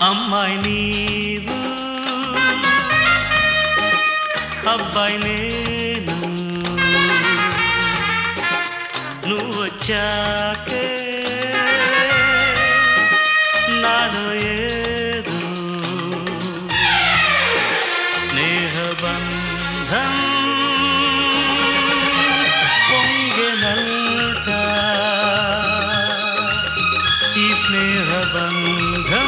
అమ్మాయి నీవు అబ్బాయి నేను నువ్వు వచ్చాకే నాలో ఏదో స్నేహబంధం పొంగెనంట ఈ స్నేహబంధం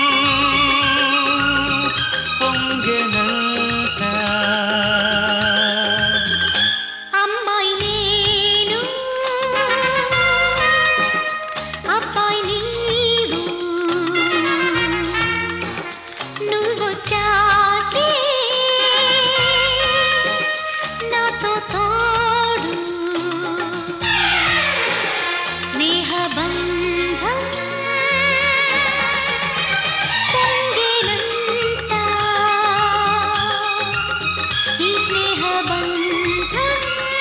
పొంగెనంట అమ్మాయి నేను అబ్బాయి నీవు నువ్వొచ్చాకే నాతో తోడు స్నేహబంధం పొంగెనంట ఈ స్నేహబంధం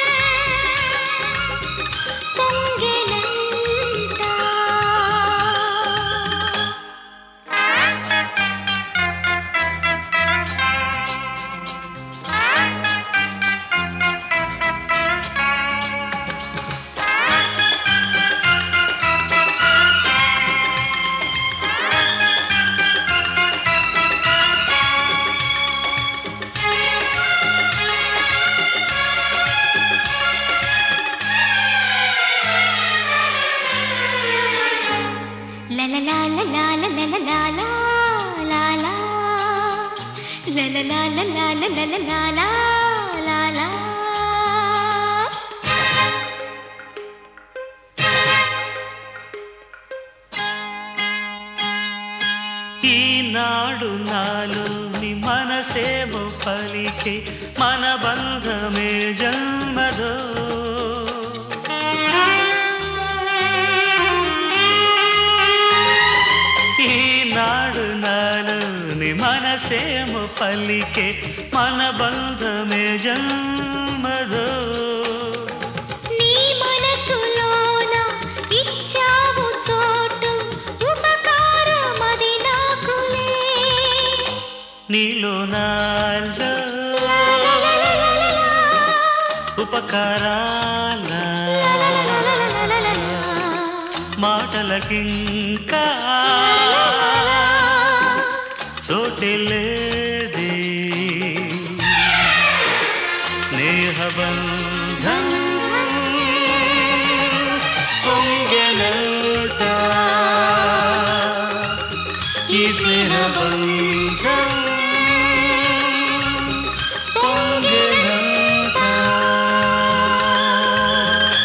పొంగెనంట La la la la la la la la la la la la La la la la la la la la la la la la ఈనాడు నాలోని మనసేమో పలికే మన బంధమే జన్మదో ఈనాడు నాలోని మనసేమో పలికే మన బంధమే జన్మదో నీ మనసులోన ఇచ్చావు చోటు ఉపకారమది నాకులే నీలో నాలో ఉపకారాల మాటలకింకా చోటెలేదే స్నేహబంధం పొంగెనట ఈ స్నేహబంధం పొంగెనట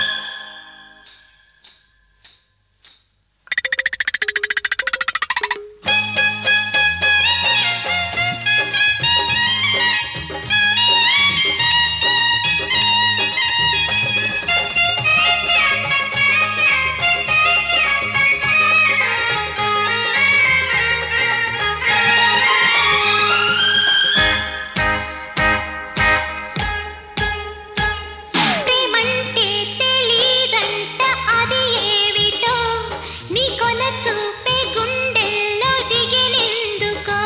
ప్రేమంటే తెలీదంట అది ఏమిటో నీ కొన చూపే గుండెల్లో దిగినెందుకో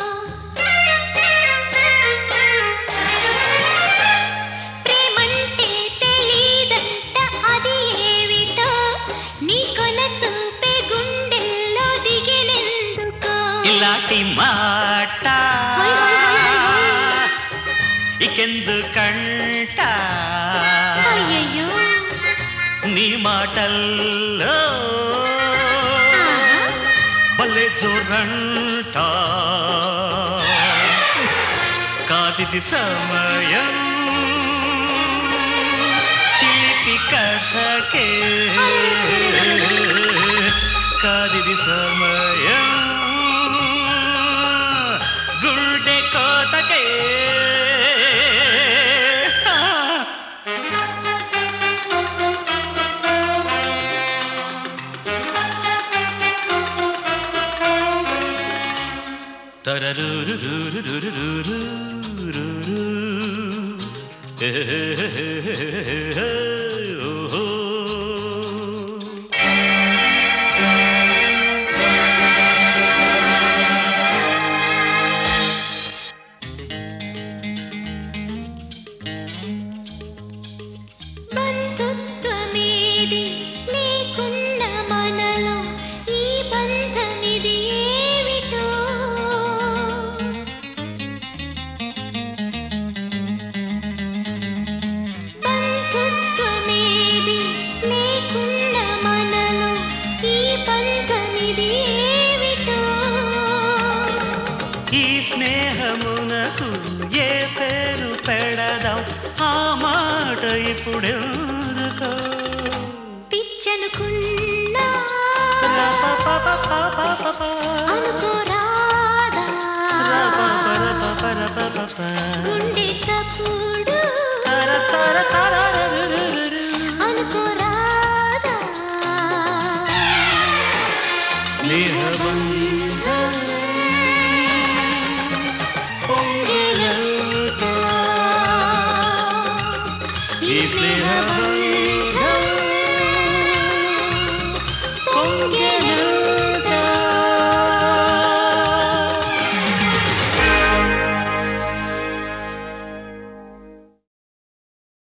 ప్రేమంటే తెలీదంట అది ఏమిటో నీ కొన చూపే గుండెల్లో దిగినెందుకో ఇలాంటి మాట హోయ్ హోయ్ హోయ్ హోయ్ హోయ్. ఇకెందుకంట అయ్యయ్యో నీ మాటల్లో ఆహా. భలే జోరంట కాదిది సమయం చిలిపి కథకే కాదిది సమయం గుండె కోతకే ఓహో ఇప్పుడెందుకో పిచ్చనుకున్నా రపపపపపప. అనుకోరాదా రపపరపపరపపప. గుండె చప్పుడు తర తర తరరరురురు. అనుకోరాదా స్నేహబంధం పొంగెలంట. ఈ స్నేహబంధం పొంగెలంట.